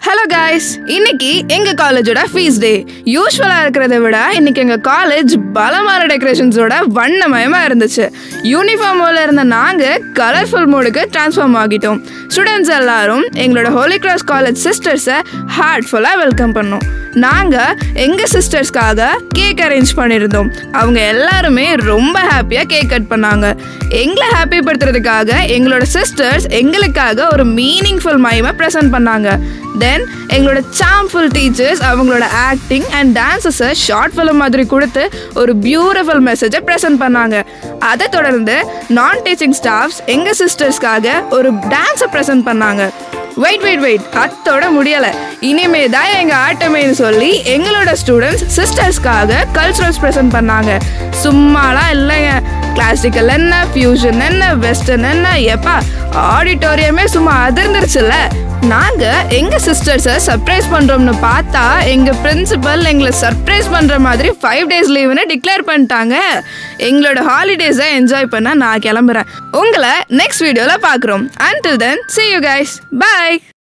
hello guys இன்னைக்கு எங்க காலேஜோட ஃபீஸ் டே யூஸ்வலா இருக்கிறத விட இன்னைக்கு எங்க காலேஜ் பலமான டெக்கரேஷன்ஸோட வண்ணமயமா இருந்துச்சு யூனிஃபார்ம் மோட்ல இருந்த நாங்க கலர்ஃபுல் மோடுக்கு ட்ரான்ஸ்ஃபார்ம் ஆகிட்டோம் ஸ்டூடெண்ட்ஸ் எல்லாரும் எங்களோட ஹோலி கிராஸ் காலேஜ் சிஸ்டர்ஸை ஹார்ட்ஃபுல்லா வெல்கம் பண்ணோம் நாங்க எங்க சிஸ்டர்ஸ்க்காக கேக் அரேஞ்ச் பண்ணியிருந்தோம் அவங்க எல்லாருமே ரொம்ப ஹாப்பியா கேக் கட் பண்ணாங்க எங்களை ஹாப்பி படுத்துறதுக்காக எங்களோட சிஸ்டர்ஸ் எங்களுக்காக ஒரு மீனிங்ஃபுல் மைமை ப்ரெசென்ட் பண்ணாங்க தென் எங்களோட சாம்ஃபுல் டீச்சர்ஸ் அவங்களோட ஆக்டிங் அண்ட் டான்ஸஸை ஷார்ட் ஃபிலிம் மாதிரி கொடுத்து ஒரு பியூட்டிஃபுல் மெசேஜை ப்ரெசென்ட் பண்ணாங்க அதை தொடர்ந்து நான் டீச்சிங் ஸ்டாஃப்ஸ் எங்கள் சிஸ்டர்ஸ்க்காக ஒரு டான்ஸை ப்ரெசென்ட் பண்ணாங்க வெயிட் வெயிட் வெயிட் அத்தோட முடியலை இனிமே தான் எங்கள் ஆட்டமேன்னு சொல்லி எங்களோட ஸ்டூடெண்ட்ஸ் சிஸ்டர்ஸ்க்காக கல்ச்சுரல்ஸ் ப்ரெசென்ட் பண்ணாங்க சும்மாலாம் இல்லைங்க கிளாசிக்கல் என்ன ஃபியூஷன் என்ன வெஸ்டர்ன் என்ன எப்பா ஆடிட்டோரியமே சும்மா அதிர்ந்துருச்சுல்ல நாங்க எங்க சிஸ்டர்ஸை சர்ப்ரைஸ் பண்றோம்னு பார்த்தா எங்க பிரின்சிபல் எங்களை சர்ப்ரைஸ் பண்ற மாதிரி ஃபைவ் டேஸ் லீவுன்னு டிக்ளேர் பண்ணிட்டாங்க எங்களோட ஹாலிடேஸை என்ஜாய் பண்ண நான் கிளம்புறேன் உங்களை நெக்ஸ்ட் வீடியோல பார்க்குறோம் until then see you guys bye